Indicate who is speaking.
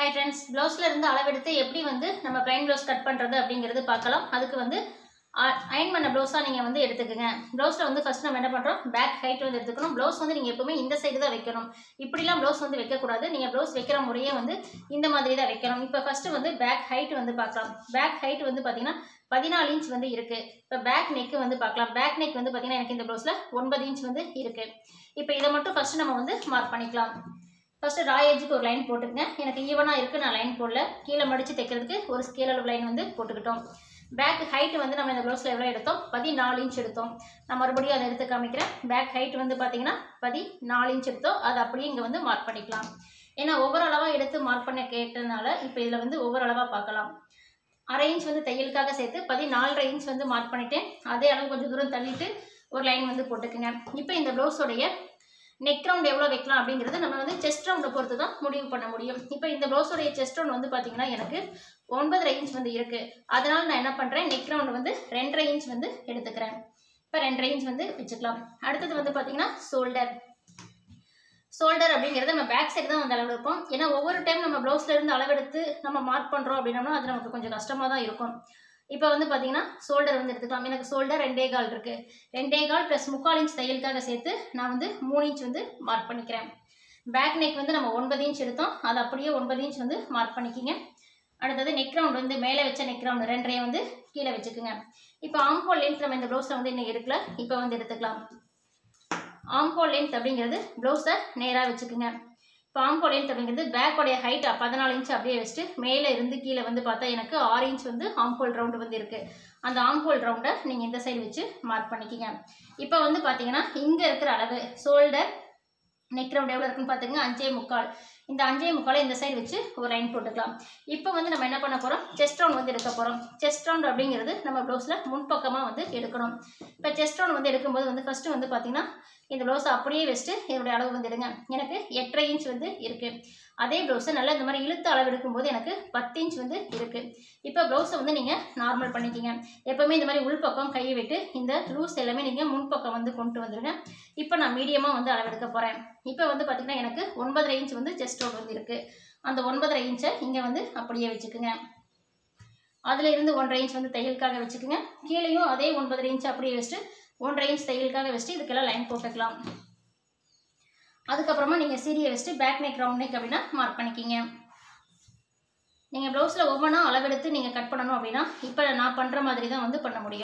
Speaker 1: hi friends ப்ளவுஸில் இருந்து அளவெடுத்து எப்படி வந்து நம்ம ப்ளைன் ப்ளவுஸ் கட் பண்ணுறது அப்படிங்கிறது பார்க்கலாம் அதுக்கு வந்து அயன் பண்ண ப்ளவுஸாக நீங்கள் வந்து எடுத்துக்கோங்க ப்ளவுஸில் வந்து ஃபஸ்ட் நம்ம என்ன பண்ணுறோம் பேக் ஹைட் வந்து எடுத்துக்கணும் ப்ளவுஸ் வந்து நீங்கள் எப்பவுமே இந்த சைடு தான் வைக்கணும் இப்படிலாம் ப்ளவுஸ் வந்து வைக்கக்கூடாது நீங்கள் ப்ளவுஸ் வைக்கிற முறையே வந்து இந்த மாதிரி தான் வைக்கணும் இப்போ ஃபஸ்ட்டு வந்து பேக் ஹைட் வந்து பார்க்கலாம் பேக் ஹைட் வந்து பார்த்தீங்கன்னா பதினாலு இன்ச் வந்து இருக்குது இப்போ பேக் நெக் வந்து பார்க்கலாம் பேக் நெக் வந்து பார்த்தீங்கன்னா எனக்கு இந்த ப்ளவுஸில் ஒன்பது இன்ச் வந்து இருக்குது இப்போ இதை மட்டும் ஃபஸ்ட்டு நம்ம வந்து மார்க் பண்ணிக்கலாம் ஃபஸ்ட்டு ரா எஜ்ஜுக்கு ஒரு லைன் போட்டுக்கங்க எனக்கு ஈவனாக இருக்குது நான் லைன் போடல கீழே மடித்து தைக்கிறதுக்கு ஒரு ஸ்கேல் அளவு லைன் வந்து போட்டுக்கிட்டோம் பேக் ஹைட் வந்து நம்ம இந்த ப்ளவுஸில் எவ்வளோ எடுத்தோம் பதினாலு இன்ச் எடுத்தோம் நான் மறுபடியும் அதை எடுத்து காமிக்கிறேன் பேக் ஹைட் வந்து பார்த்தீங்கன்னா பதினாலு இன்ச் எடுத்தோம் அதை அப்படியே இங்கே வந்து மார்க் பண்ணிக்கலாம் ஏன்னா ஒவ்வொரு அளவாக எடுத்து மார்க் பண்ண கேட்டதுனால இப்போ இதில் வந்து ஒவ்வொரு அளவாக பார்க்கலாம் அரை இன்ச் வந்து தையலுக்காக சேர்த்து பதினாலரை இன்ச் வந்து மார்க் பண்ணிட்டேன் அதே அளவு கொஞ்சம் தூரம் தள்ளிட்டு ஒரு லைன் வந்து போட்டுக்குங்க இப்போ இந்த ப்ளவுஸோடைய நெக் ரவுண்ட் எவ்வளோ வைக்கலாம் அப்படிங்கிறது நம்ம வந்து செஸ்ட் ரவுண்டை பொறுத்து தான் முடிவு பண்ண முடியும் இப்போ இந்த ப்ளவுஸோடைய செஸ்ட் ரவுண்ட் வந்து பார்த்தீங்கன்னா எனக்கு ஒன்பதரை இன்ச் வந்து இருக்குது அதனால நான் என்ன பண்ணுறேன் நெக் ரவுண்ட் வந்து ரெண்டரை இன்ச் வந்து எடுத்துக்கிறேன் இப்போ ரெண்டரை இன்ச் வந்து வச்சுக்கலாம் அடுத்தது வந்து பார்த்தீங்கன்னா ஷோல்டர் ஷோல்டர் அப்படிங்கிறது நம்ம பேக் சைடு தான் வந்து அளவு எடுப்போம் ஏன்னா ஒவ்வொரு டைம் நம்ம ப்ளவுஸ்ல இருந்து அளவெடுத்து நம்ம மார்க் பண்ணுறோம் அப்படின்னோம்னா அது நமக்கு கொஞ்சம் கஷ்டமாக தான் இருக்கும் இப்போ வந்து பார்த்தீங்கன்னா ஷோல்டர் வந்து எடுத்துக்கலாம் எனக்கு ஷோல்டர் ரெண்டே கால் இருக்குது ரெண்டே கால் ப்ளஸ் முக்கால் இன்ச் தையலுக்காக சேர்த்து நான் வந்து மூணு இன்ச் வந்து மார்க் பண்ணிக்கிறேன் பேக் நெக் வந்து நம்ம ஒன்பது இன்ச் எடுத்தோம் அது அப்படியே ஒன்பது இன்ச் வந்து மார்க் பண்ணிக்கிங்க அடுத்தது நெக் ரவுண்ட் வந்து மேலே வச்ச நெக் ரவுண்ட் ரெண்டரையை வந்து கீழே வச்சுக்குங்க இப்போ ஆம்ஹோல் லென்த் நம்ம இந்த ப்ளவுஸில் வந்து இன்னும் எடுக்கல இப்போ வந்து எடுத்துக்கலாம் ஆம்ஹோல் லென்த் அப்படிங்கிறது ப்ளவுஸை நேராக வச்சுக்குங்க இப்போ ஆம்ஹோல் லென்த் அப்படிங்கிறது பேக்கோடைய ஹைட் பதினாலு இன்ச் அப்படியே வச்சுட்டு மேலே இருந்து கீழே வந்து பார்த்தா எனக்கு ஆறு இன்ச் வந்து ஆம்ஹோல் ரவுண்டு வந்து இருக்குது அந்த ஆம்ஹோல் ரவுண்டை நீங்கள் இந்த சைடு வச்சு மார்க் பண்ணிக்கிங்க இப்போ வந்து பார்த்தீங்கன்னா இங்கே இருக்கிற அளவு ஷோல்டர் நெக் ரவுண்ட் எவ்வளோ இருக்குன்னு பார்த்துங்க அஞ்சே முக்கால் இந்த அஞ்சே முக்காலை இந்த சைடு வச்சு ஒரு லைன் போட்டுக்கலாம் இப்போ வந்து நம்ம என்ன பண்ண போகிறோம் செஸ்ட் ரவுண்ட் வந்து எடுக்க போகிறோம் செஸ்ட் ரவுண்ட் அப்படிங்கிறது நம்ம ப்ளவுஸில் முன்பக்கமாக வந்து எடுக்கணும் இப்போ செஸ்ட் ரவுண்ட் வந்து எடுக்கும்போது வந்து ஃபஸ்ட்டு வந்து பார்த்தீங்கன்னா இந்த ப்ளவுஸை அப்படியே வச்சுட்டு இதனுடைய அளவு வந்து எடுங்க எனக்கு எட்டரை இன்ச் வந்து இருக்குது அதே ப்ளவுஸை நல்லா இந்த மாதிரி இழுத்து அளவு எடுக்கும்போது எனக்கு பத்து இன்ச் வந்து இருக்குது இப்போ ப்ளவுஸை வந்து நீங்கள் நார்மல் பண்ணிக்கிங்க எப்போவுமே இந்த மாதிரி உள்பக்கம் கையை விட்டு இந்த லூஸ் எல்லாமே நீங்கள் முன்பக்கம் வந்து கொண்டு வந்துடுங்க இப்போ நான் மீடியமாக வந்து அளவெடுக்க போகிறேன் இப்போ வந்து பார்த்திங்கன்னா எனக்கு ஒன்பதரை இன்ச் வந்து செஸ்ட் ரவுண்ட் வந்து இருக்குது அந்த ஒன்பதரை இன்ச்சை இங்கே வந்து அப்படியே வச்சுக்குங்க அதில் இருந்து ஒன்றரை இன்ச் வந்து தையலுக்காக வச்சுக்கோங்க கீழேயும் அதே ஒன்பதரை இன்ச் அப்படியே வச்சுட்டு ஒன்றரை இன்ச் தையலுக்காக வச்சுட்டு இதுக்கெல்லாம் லைன் போட்டுக்கலாம் அதுக்கப்புறமா நீங்கள் சீரியை வச்சுட்டு பேக் நெக் ரவுண்ட் நெக் அப்படின்னா மார்க் பண்ணிக்கிங்க நீங்கள் ப்ளவுஸில் ஒவ்வொன்றா அளவெடுத்து நீங்கள் கட் பண்ணணும் அப்படின்னா இப்போ நான் பண்ணுற மாதிரி தான் வந்து பண்ண முடியும்